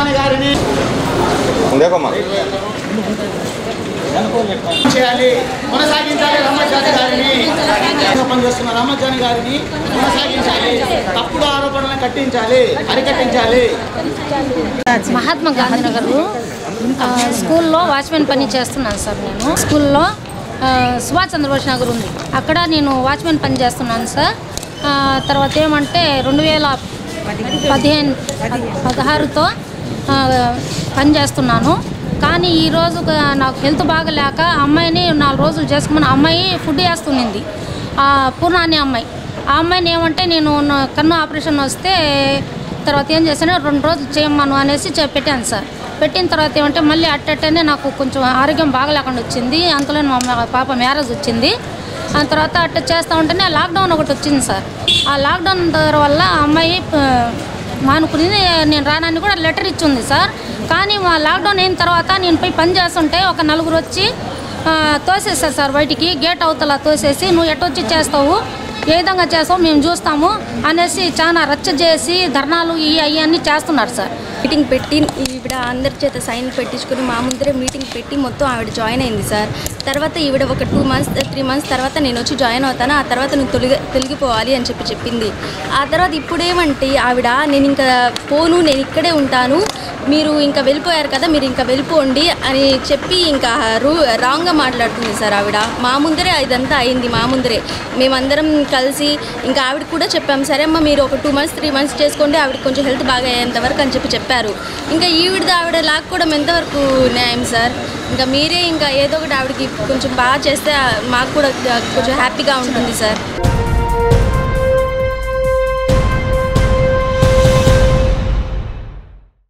రమాజాన్ గారిని ఉండేకమ్మా చేయాలి కొనసాగించాలి రమాజాన్ గారిని పనిచేస్తున్న రమాజాన్ గారిని కొనసాగించాలి తప్పుడు ఆరోపణలను కట్టించాలి అరికట్టించాలి మహాత్మా గాంధీ నగర్ ఆ, స్కూల్లో వాచ్మెన్ పని చేస్తున్నాను సార్ నేను స్కూల్లో ఆ, సుభాష్ చంద్రబోస్ నగర్ ఉంది అక్కడ నేను వాచ్మెన్ పని చేస్తున్నాను సార్ ఆ, తర్వాత ఏమంటే రెండు వేల పదిహేను పదహారుతో ఆ, పని చేస్తున్నాను కానీ ఈరోజు నాకు హెల్త్ బాగలేక అమ్మాయిని నాలుగు రోజులు చేసుకోమని అమ్మాయి ఫుడ్ వేస్తునింది ఆ పూర్ణాని అమ్మాయి ఆ అమ్మాయిని ఏమంటే నేను నా కన్ను ఆపరేషన్ వస్తే తర్వాత ఏం చేశాను రెండు రోజులు చేయమను అనేసి చె- పెట్టాను సార్ పెట్టిన తర్వాత ఏమంటే మళ్ళీ అట్టనే నాకు కొంచెం ఆరోగ్యం బాగలేకుండా వచ్చింది అంతలో మా మ- పాప మ్యారేజ్ వచ్చింది ఆ తర్వాత అట్ట చేస్తూ ఉంటేనే లాక్డౌన్ ఒకటి వచ్చింది సార్ ఆ లాక్డౌన్ వల్ల ఆ అమ్మాయి ఆ, మానుకుని నేను రానని కూడా లెటర్ ఇచ్చింది సార్ కానీ మా లాక్డౌన్ అయిన తర్వాత నేను పోయి పని చేస్తుంటే ఒక నలుగురు వచ్చి ఆ, తోసేస్తారు సార్ బయటికి గేట్ అవతల తోసేసి నువ్వు ఎట్టొచ్చి చేస్తావు ఏ విధంగా చేస్తావు మేము చూస్తాము అనేసి చాలా రచ్చ చేసి ధర్నాలు ఇవి అవి అన్నీ చేస్తున్నారు సార్ మీటింగ్ పెట్టి ఈవిడ అందరి చేత సైన్ పెట్టించుకుని మా ముందరే మీటింగ్ పెట్టి మొత్తం ఆవిడ జాయిన్ అయింది సార్ తర్వాత ఈవిడ ఒక టూ మంత్స్ త్రీ మంత్స్ తర్వాత నేను వచ్చి జాయిన్ అవుతాను ఆ తర్వాత నేను తొలగి తొలగిపోవాలి అని చెప్పి చెప్పింది ఆ తర్వాత ఇప్పుడు ఏమంటే ఆవిడ నేను ఇంకా పోను నేను ఇక్కడే ఉంటాను మీరు ఇంకా వెళ్ళిపోయారు కదా మీరు ఇంకా వెళ్ళిపోండి అని చెప్పి ఇంకా రూ రాంగ్గా మాట్లాడుతుంది సార్ ఆవిడ మా ముందరే ఇదంతా అయింది మా ముందరే మేమందరం కలిసి ఇంకా ఆవిడ కూడా చెప్పాం సరే అమ్మ మీరు ఒక టూ మంత్స్ త్రీ మంత్స్ చేసుకోండి ఆవిడ కొంచెం హెల్త్ బాగా అయ్యేంత వరకు అని చెప్పి చెప్పారు ఇంకా ఈవిడ ఆవిడ లాక్కోవడం ఎంతవరకు న్యాయం సార్ ఇంకా మీరే ఇంకా ఏదో ఒకటి ఆవిడకి కొంచెం బాగా చేస్తే మాకు కూడా కొంచెం హ్యాపీగా ఉంటుంది సార్